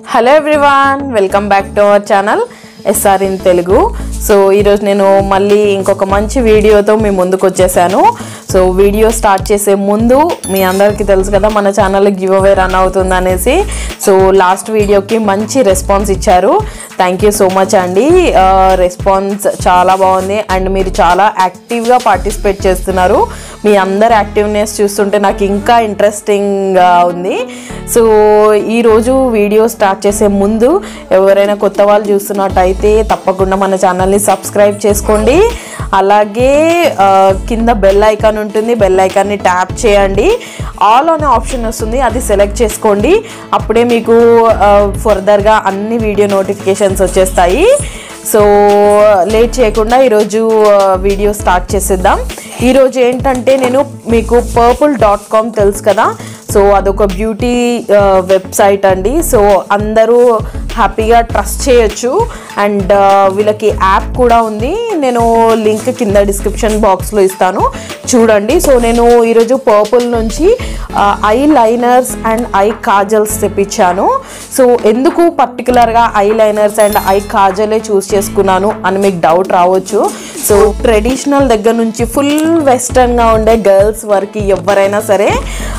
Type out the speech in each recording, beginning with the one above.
hello everyone welcome back to our channel SR in Telugu so ఈరోజు నేను మళ్ళీ ఇంకొక మంచి వీడియోతో మీ ముందుకు వచ్చేసాను సో వీడియో స్టార్ట్ చేసే ముందు మీ అందరికీ తెలుసు కదా మన ఛానల్ గివ్ అవే రన్ అవుతుంది అనేసి సో లాస్ట్ వీడియోకి మంచి రెస్పాన్స్ ఇచ్చారు థ్యాంక్ యూ సో మచ్ అండి రెస్పాన్స్ చాలా బాగుంది అండ్ మీరు చాలా యాక్టివ్గా పార్టిసిపేట్ చేస్తున్నారు మీ అందరి యాక్టివ్నెస్ చూస్తుంటే నాకు ఇంకా ఇంట్రెస్టింగ్గా ఉంది సో ఈరోజు వీడియో స్టార్ట్ చేసే ముందు ఎవరైనా కొత్త వాళ్ళు చూస్తున్నట్టయితే తప్పకుండా మన ఛానల్ని సబ్స్క్రైబ్ చేసుకోండి అలాగే ఆ, కింద బెల్ ఐకాన్ ఉంటుంది బెల్ ఐకాన్ని ట్యాప్ చేయండి ఆల్ అనే ఆప్షన్ వస్తుంది అది సెలెక్ట్ చేసుకోండి అప్పుడే మీకు ఫర్దర్గా అన్ని వీడియో నోటిఫికేషన్స్ వచ్చేస్తాయి సో లేట్ చేయకుండా ఈరోజు ఆ, వీడియో స్టార్ట్ చేసేద్దాం ఈరోజు ఏంటంటే నేను మీకు పర్పుల్ డాట్ కామ్ తెలుసు కదా సో అదొక బ్యూటీ వెబ్సైట్ అండి సో అందరూ హ్యాపీగా ట్రస్ట్ చేయొచ్చు అండ్ వీళ్ళకి యాప్ కూడా ఉంది నేను లింక్ కింద డిస్క్రిప్షన్ బాక్స్లో ఇస్తాను చూడండి సో నేను ఈరోజు పర్పుల్ నుంచి eyeliners and eye kajals తెప్పించాను సో ఎందుకు పర్టికులర్గా ఐ లైనర్స్ అండ్ ఐ కాజలే చూస్ చేసుకున్నాను అని మీకు డౌట్ రావచ్చు సో ట్రెడిషనల్ దగ్గర నుంచి ఫుల్ వెస్టర్న్గా ఉండే గర్ల్స్ వరకు ఎవరైనా సరే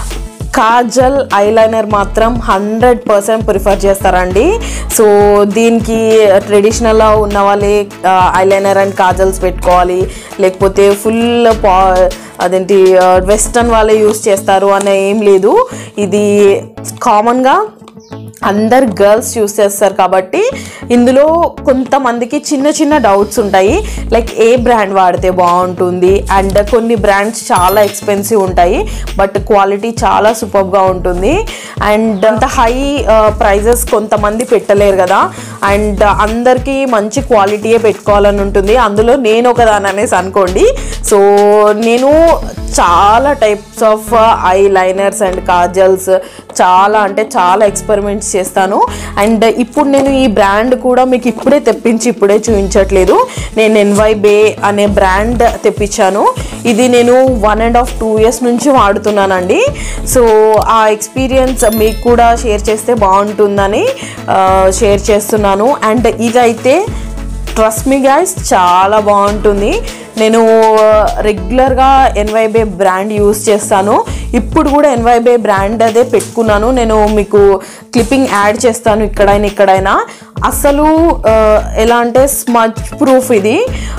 కాజల్ ఐలైనర్ మాత్రం హండ్రెడ్ పర్సెంట్ ప్రిఫర్ చేస్తారండి సో దీనికి ట్రెడిషనల్గా ఉన్న వాళ్ళే ఐలైనర్ అండ్ కాజల్స్ పెట్టుకోవాలి లేకపోతే ఫుల్ పా అదేంటి వెస్టర్న్ వాళ్ళే యూస్ చేస్తారు అనే ఏం లేదు ఇది కామన్గా అందరు గర్ల్స్ యూస్ చేస్తారు కాబట్టి ఇందులో కొంతమందికి చిన్న చిన్న డౌట్స్ ఉంటాయి లైక్ ఏ బ్రాండ్ వాడితే బాగుంటుంది అండ్ కొన్ని బ్రాండ్స్ చాలా ఎక్స్పెన్సివ్ ఉంటాయి బట్ క్వాలిటీ చాలా సూపర్గా ఉంటుంది అండ్ అంత హై ప్రైజెస్ కొంతమంది పెట్టలేరు కదా అండ్ అందరికీ మంచి క్వాలిటీయే పెట్టుకోవాలని ఉంటుంది అందులో నేను ఒకదాని అనేసి అనుకోండి సో నేను చాలా types of eyeliners and kajals చాలా అంటే చాలా ఎక్స్పెరిమెంట్స్ చేస్తాను అండ్ ఇప్పుడు నేను ఈ బ్రాండ్ కూడా మీకు ఇప్పుడే తెప్పించి ఇప్పుడే చూపించట్లేదు నేను ఎన్వై బే అనే బ్రాండ్ తెప్పించాను ఇది నేను one and half two years నుంచి వాడుతున్నానండి సో ఆ ఎక్స్పీరియన్స్ మీకు కూడా షేర్ చేస్తే బాగుంటుందని షేర్ చేస్తున్నాను అండ్ ఇదైతే ట్రస్ట్ మీ గైస్ చాలా బాగుంటుంది నేను రెగ్యులర్గా ఎన్వైబే బ్రాండ్ యూస్ చేస్తాను ఇప్పుడు కూడా ఎన్వైబే బ్రాండ్ అదే పెట్టుకున్నాను నేను మీకు క్లిప్పింగ్ యాడ్ చేస్తాను ఇక్కడైనా ఇక్కడైనా అసలు ఆ, ఎలా అంటే స్మచ్ ప్రూఫ్ ఇది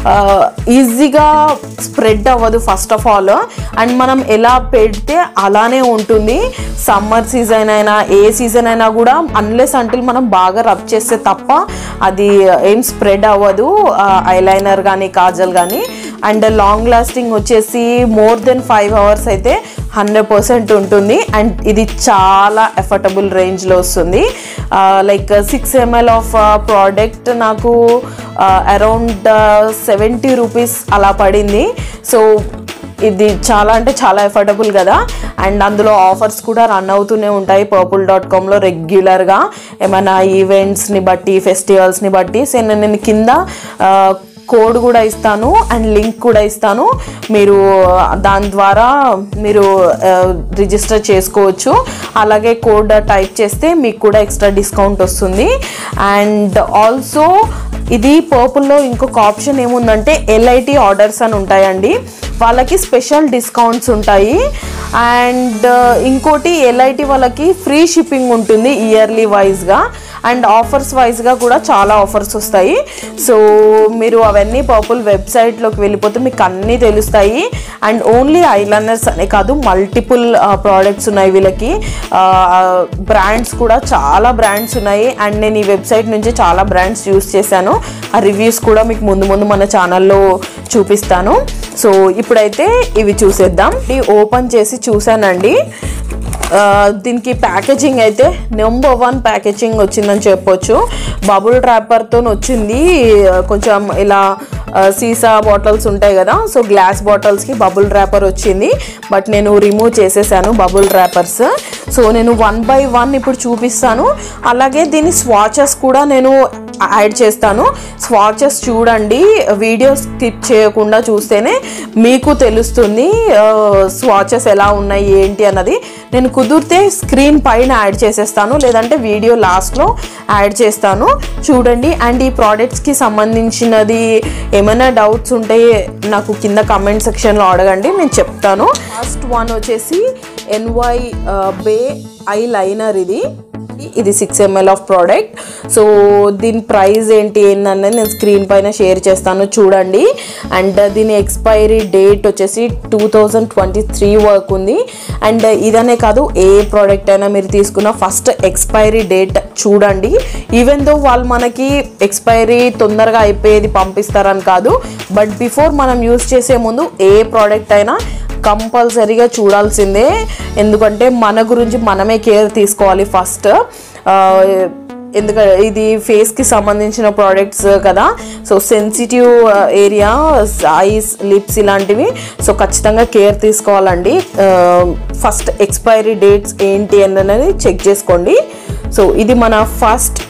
ఈజీగా స్ప్రెడ్ అవ్వదు ఫస్ట్ ఆఫ్ ఆల్ అండ్ మనం ఎలా పెడితే అలానే ఉంటుంది సమ్మర్ సీజన్ అయినా ఏ సీజన్ అయినా కూడా అన్లెస్ అంటిల్ మనం బాగా రబ్ చేస్తే తప్ప అది ఏం స్ప్రెడ్ అవ్వదు ఐలైనర్ కానీ కాజల్ కానీ అండ్ లాంగ్ లాస్టింగ్ వచ్చేసి మోర్ దెన్ ఫైవ్ అవర్స్ అయితే హండ్రెడ్ పర్సెంట్ ఉంటుంది అండ్ ఇది చాలా ఎఫర్టబుల్ రేంజ్లో వస్తుంది like six ML of product నాకు అరౌండ్ సెవెంటీ రూపీస్ అలా పడింది సో ఇది చాలా అంటే చాలా ఎఫర్డబుల్ కదా అండ్ అందులో ఆఫర్స్ కూడా రన్ అవుతూనే ఉంటాయి పర్పుల్ డాట్ కామ్లో రెగ్యులర్గా ఏమైనా ఈవెంట్స్ని బట్టి ఫెస్టివల్స్ని బట్టి సో నేను నేను కింద కోడ్ కూడా ఇస్తాను అండ్ లింక్ కూడా ఇస్తాను మీరు దాని ద్వారా మీరు రిజిస్టర్ చేసుకోవచ్చు అలాగే కోడ్ టైప్ చేస్తే మీకు కూడా ఎక్స్ట్రా డిస్కౌంట్ వస్తుంది అండ్ ఆల్సో ఇది పర్పుల్లో ఇంకొక ఆప్షన్ ఏముందంటే ఎల్ఐటి ఆర్డర్స్ అని ఉంటాయండి వాళ్ళకి స్పెషల్ డిస్కౌంట్స్ ఉంటాయి అండ్ ఇంకోటి ఎల్ఐటి వాళ్ళకి ఫ్రీ షిప్పింగ్ ఉంటుంది ఇయర్లీ వైజ్గా అండ్ ఆఫర్స్ వైజ్గా కూడా చాలా ఆఫర్స్ వస్తాయి సో మీరు అవన్నీ పర్పుల్ వెబ్సైట్లోకి వెళ్ళిపోతే మీకు అన్నీ తెలుస్తాయి అండ్ ఓన్లీ ఐలైనర్స్ అనే కాదు మల్టిపుల్ ప్రోడక్ట్స్ ఉన్నాయి వీళ్ళకి బ్రాండ్స్ కూడా చాలా బ్రాండ్స్ ఉన్నాయి అండ్ నేను ఈ వెబ్సైట్ నుంచి చాలా బ్రాండ్స్ యూస్ చేశాను ఆ రివ్యూస్ కూడా మీకు ముందు ముందు మన ఛానల్లో చూపిస్తాను సో ఇప్పుడైతే ఇవి చూసేద్దాం ఇది ఓపెన్ చేసి చూశానండి ఆ, దీనికి ప్యాకేజింగ్ అయితే నెంబర్ వన్ ప్యాకేజింగ్ వచ్చిందని చెప్పొచ్చు బబుల్ ర్యాపర్తో వచ్చింది ఆ, కొంచెం ఇలా ఆ, సీసా బాటిల్స్ ఉంటాయి కదా సో గ్లాస్ బాటిల్స్కి బబుల్ ర్యాపర్ వచ్చింది బట్ నేను రిమూవ్ చేసేసాను బబుల్ ర్యాపర్స్ సో నేను వన్ బై వన్ ఇప్పుడు చూపిస్తాను అలాగే దీని స్వాచెస్ కూడా నేను యాడ్ చేస్తాను స్వాచెస్ చూడండి వీడియో స్కిప్ చేయకుండా చూస్తేనే మీకు తెలుస్తుంది స్వాచెస్ ఎలా ఉన్నాయి ఏంటి అన్నది నేను కుదిరితే స్క్రీన్ పైన యాడ్ చేసేస్తాను లేదంటే వీడియో లాస్ట్లో యాడ్ చేస్తాను చూడండి అండ్ ఈ ప్రోడక్ట్స్కి సంబంధించినది ఏమైనా డౌట్స్ ఉంటే నాకు కింద కమెంట్ సెక్షన్లో అడగండి నేను చెప్తాను ఫస్ట్ వన్ వచ్చేసి ఎన్వై బే ఐ లైనర్ ఇది ఇది six ML of product so దీని ప్రైస్ ఏంటి ఏంటనేది నేను స్క్రీన్ పైన షేర్ చేస్తాను చూడండి అండ్ దీని ఎక్స్పైరీ డేట్ వచ్చేసి టూ థౌజండ్ ట్వంటీ త్రీ వరకు ఉంది అండ్ ఇదనే కాదు ఏ ప్రోడక్ట్ అయినా మీరు తీసుకున్న ఫస్ట్ ఎక్స్పైరీ డేట్ చూడండి ఈవెన్ దో వాళ్ళు మనకి ఎక్స్పైరీ తొందరగా అయిపోయేది పంపిస్తారని కాదు బట్ బిఫోర్ మనం యూస్ చేసే ముందు ఏ ప్రోడక్ట్ అయినా కంపల్సరీగా చూడాల్సిందే ఎందుకంటే మన గురించి మనమే కేర్ తీసుకోవాలి ఫస్ట్ ఎందుకంటే ఇది ఫేస్కి సంబంధించిన ప్రోడక్ట్స్ కదా so sensitive area eyes lips ఇలాంటివి సో ఖచ్చితంగా కేర్ తీసుకోవాలండి ఫస్ట్ ఎక్స్పైరీ డేట్స్ ఏంటి అనేది చెక్ చేసుకోండి సో ఇది మన ఫస్ట్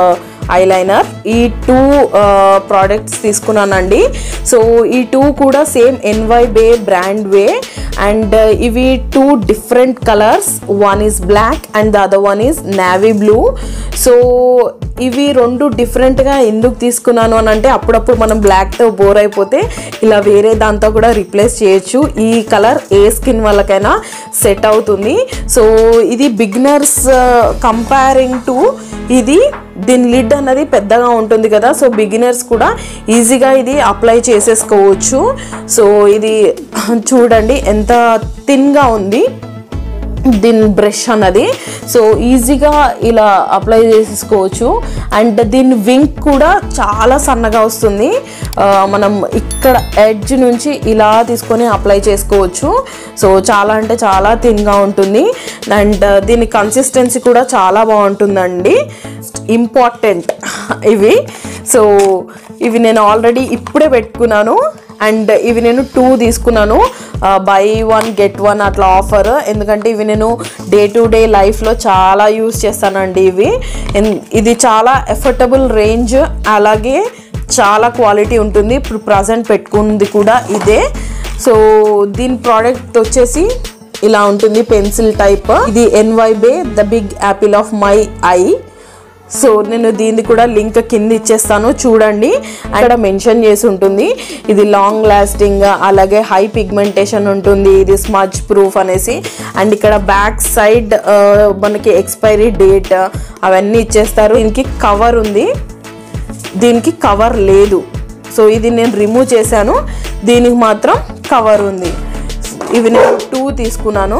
ఐలైనర్ ఈ టూ ప్రోడక్ట్స్ తీసుకున్నానండి సో ఈ టూ కూడా same NY Bae brand way and ఇవి two different colours one is black and the other one is navy blue so ఇవి రెండు డిఫరెంట్గా ఎందుకు తీసుకున్నాను అని అంటే అప్పుడప్పుడు మనం బ్లాక్తో బోర్ అయిపోతే ఇలా వేరే దాంతో కూడా రిప్లేస్ చేయొచ్చు ఈ కలర్ ఏ స్కిన్ వాళ్ళకైనా సెట్ అవుతుంది సో ఇది బిగినర్స్ కంపేరింగ్ టు ఇది దీని లిడ్ అన్నది పెద్దగా ఉంటుంది కదా సో బిగినర్స్ కూడా ఈజీగా ఇది అప్లై చేసేసుకోవచ్చు సో ఇది చూడండి ఎంత థిన్గా ఉంది దీని బ్రష్ అన్నది సో ఈజీగా ఇలా అప్లై చేసేసుకోవచ్చు అండ్ దీని వింక్ కూడా చాలా సన్నగా వస్తుంది ఆ, మనం ఇక్కడ ఎడ్జ్ నుంచి ఇలా తీసుకొని అప్లై చేసుకోవచ్చు సో చాలా అంటే చాలా థిన్గా ఉంటుంది అండ్ దీని కన్సిస్టెన్సీ కూడా చాలా బాగుంటుందండి ఇంపార్టెంట్ ఇవి సో ఇవి నేను ఆల్రెడీ ఇప్పుడే పెట్టుకున్నాను అండ్ ఇవి నేను టూ తీసుకున్నాను బై వన్ గెట్ వన్ అట్లా ఆఫర్ ఎందుకంటే ఇవి నేను డే టు డే లైఫ్లో చాలా యూస్ చేస్తానండి ఇవి ఎన్- ఇది చాలా ఎఫర్టబుల్ రేంజ్ అలాగే చాలా క్వాలిటీ ఉంటుంది ఇప్పుడు ప్రజెంట్ పెట్టుకుంది కూడా ఇదే సో దీని ప్రోడక్ట్ వచ్చేసి ఇలా ఉంటుంది పెన్సిల్ టైప్ ఇది NY Bae the big apple of my eye so నేను దీన్ని కూడా లింక్ కింద ఇచ్చేస్తాను చూడండి అక్కడ మెన్షన్ చేసి ఉంటుంది ఇది లాంగ్ లాస్టింగ్ అలాగే హై పిగ్మెంటేషన్ ఉంటుంది ఇది స్మజ్ ప్రూఫ్ అనేసి అండ్ ఇక్కడ బ్యాక్ సైడ్ మనకి ఎక్స్పైరీ డేట్ అవన్నీ ఇచ్చేస్తారు దీనికి కవర్ ఉంది దీనికి కవర్ లేదు సో ఇది నేను రిమూవ్ చేశాను దీనికి మాత్రం కవర్ ఉంది ఇవి నేను టూ తీసుకున్నాను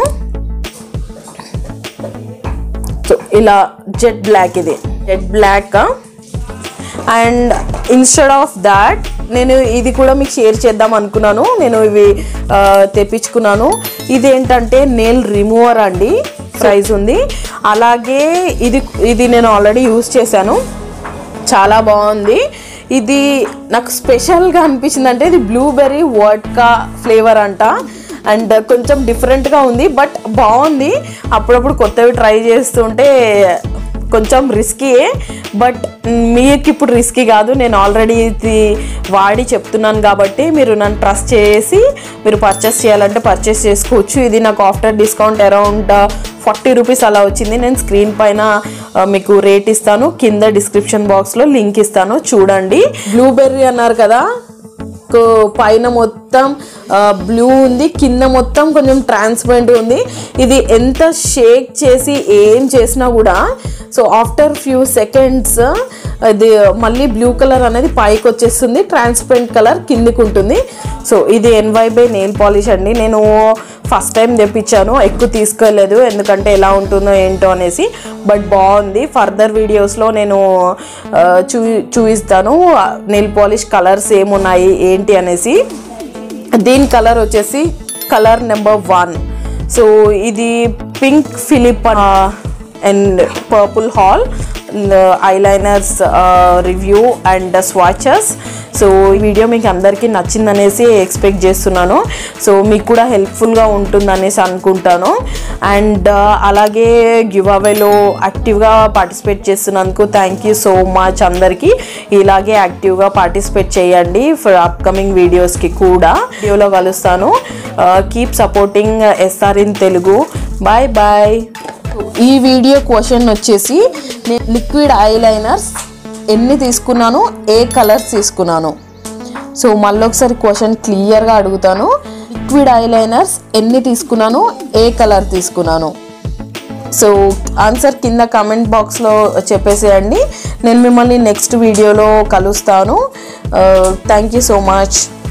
సో ఇలా జెట్ బ్లాక్ ఇది jet black and instead of that నేను ఇది కూడా మీకు షేర్ చేద్దాం అనుకున్నాను నేను ఇవి ఆ, తెప్పించుకున్నాను ఇది ఏంటంటే నెయిల్ రిమూవర్ అండి ప్రైస్ ఉంది అలాగే ఇది ఇది నేను ఆల్రెడీ యూస్ చేశాను చాలా బాగుంది ఇది నాకు స్పెషల్గా అనిపించింది అంటే ఇది బ్లూబెర్రీ వోడ్కా ఫ్లేవర్ అంట అండ్ కొంచెం డిఫరెంట్గా ఉంది బట్ బాగుంది అప్పుడప్పుడు కొత్తవి ట్రై చేస్తుంటే కొంచెం రిస్కీయే బట్ మీకు ఇప్పుడు రిస్కీ కాదు నేను ఆల్రెడీ ఇది వాడి చెప్తున్నాను కాబట్టి మీరు నన్ను ట్రస్ట్ చేసి మీరు పర్చేస్ చేయాలంటే పర్చేస్ చేసుకోవచ్చు ఇది నాకు after discount around forty rupees అలా వచ్చింది నేను స్క్రీన్ పైన ఆ, మీకు రేట్ ఇస్తాను కింద డిస్క్రిప్షన్ బాక్స్లో లింక్ ఇస్తాను చూడండి బ్లూబెర్రీ అన్నారు కదా కో- పైన మొత్తం బ్లూ ఉంది కింద మొత్తం కొంచెం ట్రాన్స్పరెంట్ ఉంది ఇది ఎంత షేక్ చేసి ఏం చేసినా కూడా సో ఆఫ్టర్ ఫ్యూ సెకండ్స్ ఇది మళ్ళీ బ్లూ కలర్ అనేది పైకి వచ్చేస్తుంది ట్రాన్స్పరెంట్ కలర్ కిందికి ఉంటుంది సో ఇది ఎన్వై బై నెయిల్ పాలిష్ అండి నేను ఫస్ట్ టైం తెప్పించాను ఎక్కువ తీసుకోలేదు ఎందుకంటే ఎలా ఉంటుందో ఏంటో అనేసి బట్ బాగుంది ఫర్దర్ వీడియోస్లో నేను ఆ, చూ చూపిస్తాను నెయిల్ పాలిష్ కలర్స్ ఏమున్నాయి ఏంటి అనేసి దీని కలర్ వచ్చేసి కలర్ నెంబర్ వన్ సో ఇది పింక్ ఫిలిప్ and purple haul eyeliners review and swatches so ఈ వీడియో మీకు అందరికీ నచ్చిందనేసి ఎక్స్పెక్ట్ చేస్తున్నాను సో మీకు కూడా హెల్ప్ఫుల్గా ఉంటుందనేసి అనుకుంటాను అండ్ అలాగే గివ్ అవేలో యాక్టివ్గా పార్టిసిపేట్ చేస్తున్నందుకు థ్యాంక్ యూ సో మచ్ అందరికీ ఇలాగే యాక్టివ్గా పార్టిసిపేట్ చేయండి ఫర్ అప్కమింగ్ వీడియోస్కి కూడా వీడియోలో కలుస్తాను keep supporting SR in Telugu bye bye ఈ వీడియో క్వశ్చన్ వచ్చేసి నేను లిక్విడ్ ఐలైనర్స్ ఎన్ని తీసుకున్నాను ఏ కలర్స్ తీసుకున్నాను సో మళ్ళీ ఒకసారి క్వశ్చన్ క్లియర్గా అడుగుతాను లిక్విడ్ ఐలైనర్స్ ఎన్ని తీసుకున్నాను ఏ కలర్ తీసుకున్నాను సో ఆన్సర్ కింద కామెంట్ బాక్స్లో చెప్పేసేయండి నేను మిమ్మల్ని నెక్స్ట్ వీడియోలో కలుస్తాను థ్యాంక్ యూ సో మచ్